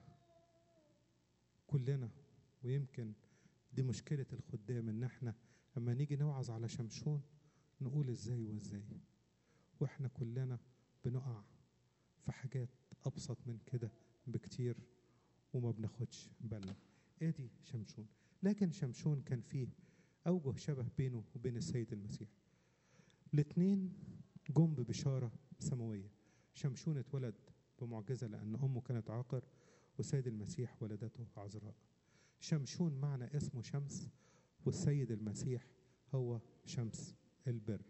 كلنا ويمكن دي مشكلة الخدام إن إحنا لما نيجي نوعظ على شمشون نقول إزاي وإزاي وإحنا كلنا بنقع في حاجات أبسط من كده بكتير وما بناخدش بالنا ادي شمشون لكن شمشون كان فيه اوجه شبه بينه وبين السيد المسيح الاتنين جم ببشاره سماويه شمشون اتولد بمعجزه لان امه كانت عاقر والسيد المسيح ولدته عذراء شمشون معنى اسمه شمس والسيد المسيح هو شمس البر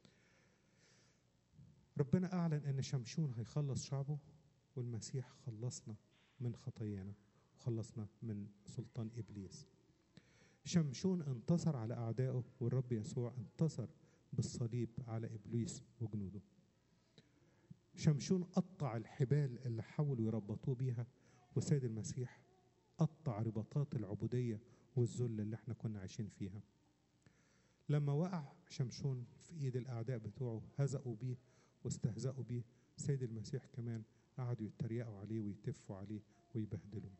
ربنا اعلن ان شمشون هيخلص شعبه والمسيح خلصنا من خطايانا وخلصنا من سلطان ابليس شمشون انتصر على اعدائه والرب يسوع انتصر بالصليب على ابليس وجنوده شمشون قطع الحبال اللي حاولوا يربطوه بيها والسيد المسيح قطع رباطات العبوديه والذل اللي احنا كنا عايشين فيها لما وقع شمشون في ايد الاعداء بتوعه هزقوا بيه واستهزأوا بيه السيد المسيح كمان قعدوا يتريقوا عليه ويتفوا عليه ويبهدلوه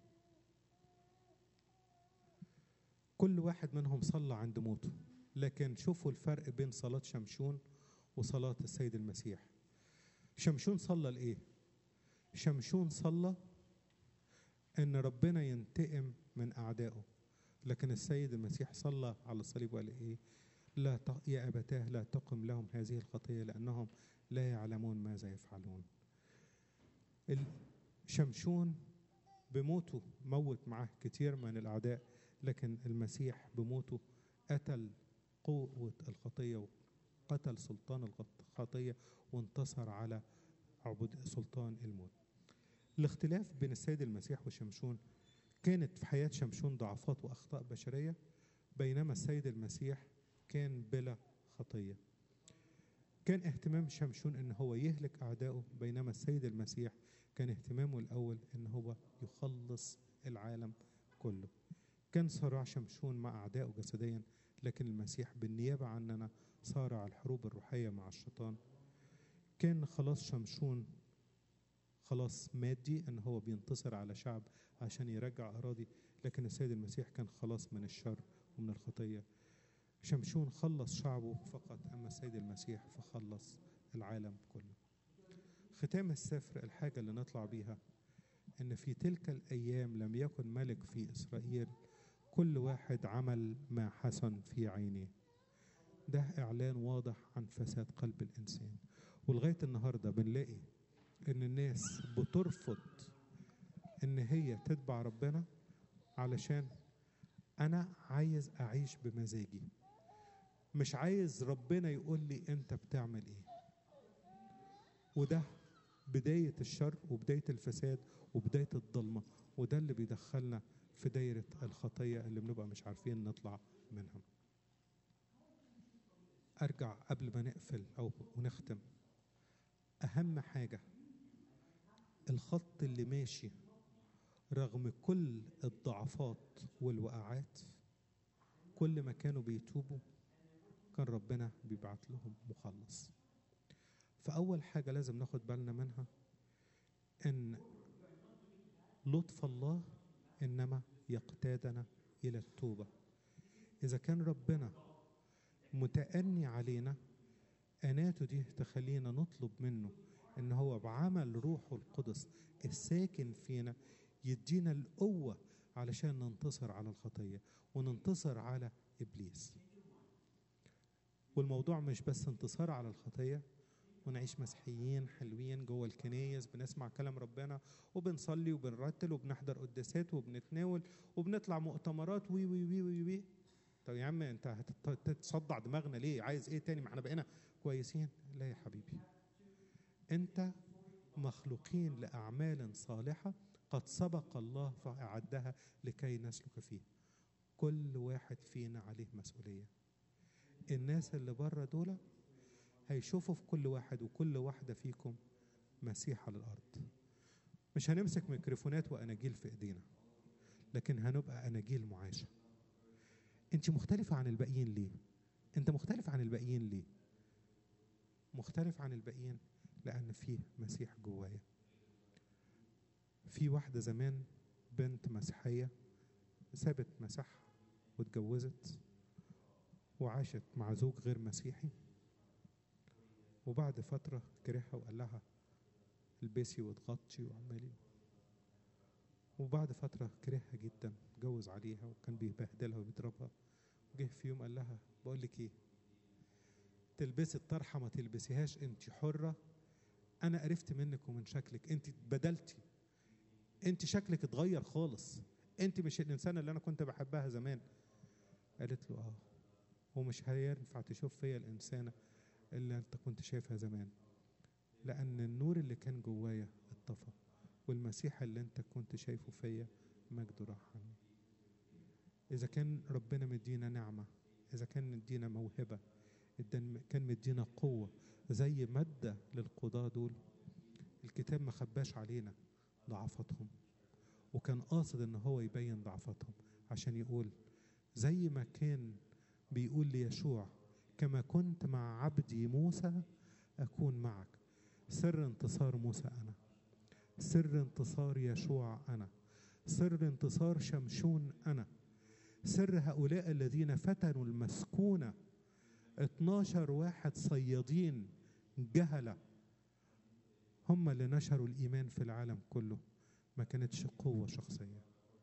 كل واحد منهم صلى عند موته لكن شوفوا الفرق بين صلاة شمشون وصلاة السيد المسيح شمشون صلى لإيه؟ شمشون صلى إن ربنا ينتقم من أعدائه لكن السيد المسيح صلى على الصليب وقال إيه؟ لا ت... يا أبتاه لا تقم لهم هذه الخطية لأنهم لا يعلمون ماذا يفعلون شمشون بموته موت معاه كتير من الأعداء لكن المسيح بموته قتل قوة الخطية وقتل سلطان الخطية وانتصر على عبود سلطان الموت الاختلاف بين السيد المسيح وشمشون كانت في حياة شمشون ضعفات وأخطاء بشرية بينما السيد المسيح كان بلا خطية كان اهتمام شمشون ان هو يهلك اعدائه بينما السيد المسيح كان اهتمامه الاول ان هو يخلص العالم كله كان صراع شمشون مع اعدائه جسديا لكن المسيح بالنيابه عننا صارع الحروب الروحيه مع الشيطان كان خلاص شمشون خلاص مادي ان هو بينتصر على شعب عشان يرجع اراضي لكن السيد المسيح كان خلاص من الشر ومن الخطيه شمشون خلص شعبه فقط أما السيد المسيح فخلص العالم كله ختام السفر الحاجة اللي نطلع بيها إن في تلك الأيام لم يكن ملك في إسرائيل كل واحد عمل ما حسن في عينيه ده إعلان واضح عن فساد قلب الإنسان ولغاية النهاردة بنلاقي إن الناس بترفض إن هي تتبع ربنا علشان أنا عايز أعيش بمزاجي مش عايز ربنا يقول لي انت بتعمل ايه وده بداية الشر وبداية الفساد وبداية الضلمة وده اللي بيدخلنا في دايرة الخطية اللي بنبقى مش عارفين نطلع منها أرجع قبل ما نقفل أو ونختم أهم حاجة الخط اللي ماشي رغم كل الضعفات والوقعات كل ما كانوا بيتوبوا كان ربنا بيبعت لهم مخلص فأول حاجة لازم ناخد بالنا منها إن لطف الله إنما يقتادنا إلى التوبة إذا كان ربنا متأني علينا أناته دي تخلينا نطلب منه إن هو بعمل روحه القدس الساكن فينا يدينا القوة علشان ننتصر على الخطية وننتصر على إبليس والموضوع مش بس انتصار على الخطية ونعيش مسيحيين حلوين جوه الكنايس بنسمع كلام ربنا وبنصلي وبنرتل وبنحضر قداسات وبنتناول وبنطلع مؤتمرات وي وي وي وي وي طب يا عم انت هتتصدع دماغنا ليه عايز ايه تاني ما احنا بقينا كويسين لا يا حبيبي انت مخلوقين لاعمال صالحه قد سبق الله فاعدها لكي نسلك فيه كل واحد فينا عليه مسؤوليه الناس اللي بره دول هيشوفوا في كل واحد وكل واحدة فيكم مسيح على الأرض مش هنمسك ميكروفونات وأناجيل في إيدينا لكن هنبقى اناجيل معاشه انت مختلفه عن الباقيين ليه انت مختلف عن الباقيين ليه مختلف عن الباقيين لان فيه مسيح جوايا في واحده زمان بنت مسيحيه سابت مسيحها واتجوزت وعاشت مع زوج غير مسيحي وبعد فترة كرهها وقال لها البسي واتغطي وعمالي وبعد فترة كرهها جدا اتجوز عليها وكان بيبهدلها وبيضربها جه في يوم قال لها بقول لك ايه تلبسي الطرحة ما تلبسيهاش انت حرة انا قرفت منك ومن شكلك انت اتبدلتي انت شكلك اتغير خالص انت مش الانسانة اللي انا كنت بحبها زمان قالت له اه ومش هينفع تشوف فيا الإنسانة اللي أنت كنت شايفها زمان لأن النور اللي كان جوايا اتطفى والمسيح اللي أنت كنت شايفه فيا مجده راح عني إذا كان ربنا مدينا نعمة إذا كان مدينا موهبة إذا كان مدينا قوة زي مادة للقضاة دول الكتاب ما خباش علينا ضعفاتهم وكان قاصد ان هو يبين ضعفاتهم عشان يقول زي ما كان بيقول ليشوع كما كنت مع عبدي موسى أكون معك سر انتصار موسى أنا سر انتصار يشوع أنا سر انتصار شمشون أنا سر هؤلاء الذين فتنوا المسكونة 12 واحد صيادين جهلة هم اللي نشروا الإيمان في العالم كله ما كانتش قوة شخصية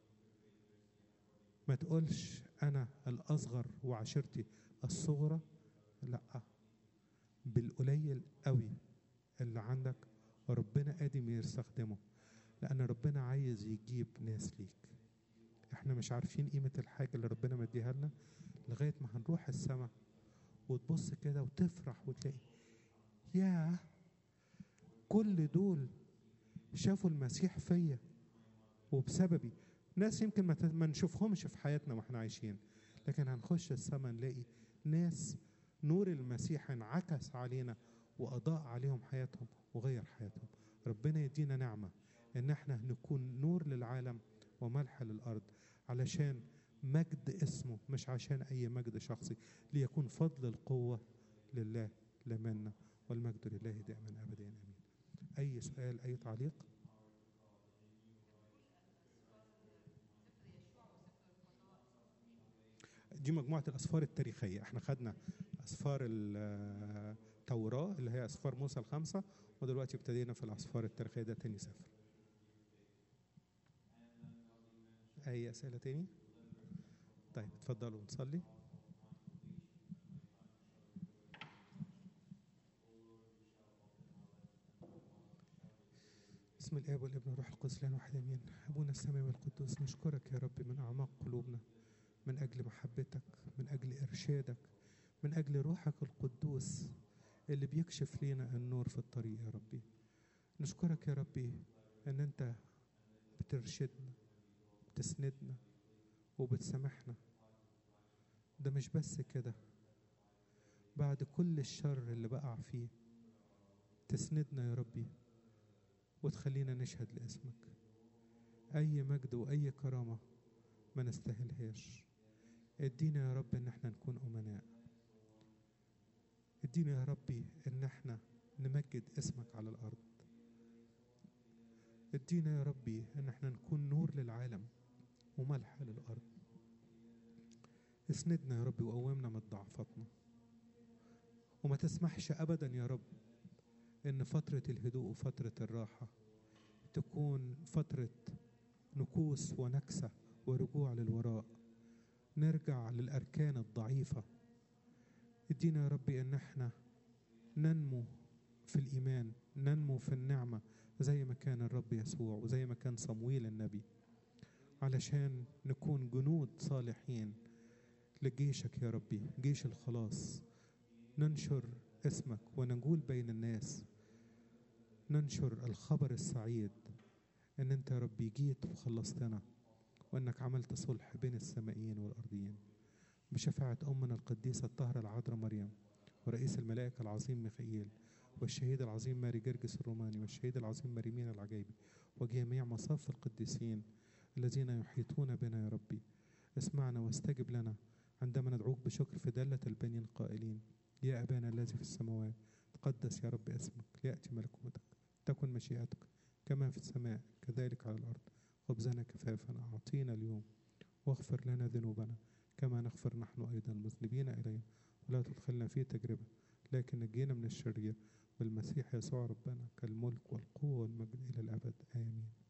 ما تقولش أنا الأصغر وعشيرتي الصغرى لأ بالقليل قوي اللي عندك ربنا قادم يستخدمه لأن ربنا عايز يجيب ناس ليك احنا مش عارفين قيمة الحاجة اللي ربنا مديها لنا لغاية ما هنروح السماء وتبص كده وتفرح وتلاقي ياه كل دول شافوا المسيح فيا وبسببي ناس يمكن ما ت- ما نشوفهمش في حياتنا واحنا عايشين لكن هنخش السماء نلاقي ناس نور المسيح انعكس علينا وأضاء عليهم حياتهم وغير حياتهم ربنا يدينا نعمة إن احنا نكون نور للعالم وملح للأرض علشان مجد اسمه مش عشان أي مجد شخصي ليكون فضل القوة لله لا منا والمجد لله دائما أبدا آمين أي سؤال أي تعليق دي مجموعة الأسفار التاريخية احنا خدنا أسفار التوراة اللي هي أسفار موسى الخمسة ودلوقتي ابتدينا في الأسفار التاريخية ده تاني سفر أي أسئلة تاني؟ طيب اتفضلوا نصلي بسم الآب والابن والروح القدس الآن واحد آمين أبونا السماوي القدوس نشكرك يا رب من أعماق قلوبنا من أجل محبتك من أجل إرشادك من أجل روحك القدوس اللي بيكشف لينا النور في الطريق يا ربي نشكرك يا ربي أن أنت بترشدنا بتسندنا وبتسامحنا ده مش بس كده بعد كل الشر اللي بقع فيه تسندنا يا ربي وتخلينا نشهد لاسمك أي مجد وأي كرامة ما نستاهلهاش ادينا يا رب ان احنا نكون امناء ادينا يا ربي ان احنا نمجد اسمك على الارض ادينا يا ربي ان احنا نكون نور للعالم وملح للارض اسندنا يا ربي وقومنا من ضعفاتنا وما تسمحش ابدا يا رب ان فترة الهدوء وفترة الراحة تكون فترة نكوس ونكسة ورجوع للوراء نرجع للأركان الضعيفة ادينا يا ربي ان احنا ننمو في الإيمان ننمو في النعمة زي ما كان الرب يسوع وزي ما كان صمويل النبي علشان نكون جنود صالحين لجيشك يا ربي جيش الخلاص ننشر اسمك ونقول بين الناس ننشر الخبر السعيد ان انت يا ربي جيت وخلصتنا وانك عملت صلح بين السمائيين والارضيين بشفاعة امنا القديسة الطاهرة العذراء مريم ورئيس الملائكة العظيم ميخائيل والشهيد العظيم ماري جرجس الروماني والشهيد العظيم مريمين العجيبي وجميع مصاف القديسين الذين يحيطون بنا يا ربي اسمعنا واستجب لنا عندما ندعوك بشكر في دالة البنين قائلين يا أبانا الذي في السماوات تقدس يا رب اسمك ليأتي ملكوتك تكن مشيئتك كما في السماء كذلك على الأرض خبزنا كفافنا أعطينا اليوم واغفر لنا ذنوبنا كما نغفر نحن أيضا المذنبين إلينا ولا تدخلنا في تجربة لكن نجينا من الشرير بالمسيح يسوع ربنا كالملك والقوة والمجد إلى الأبد آمين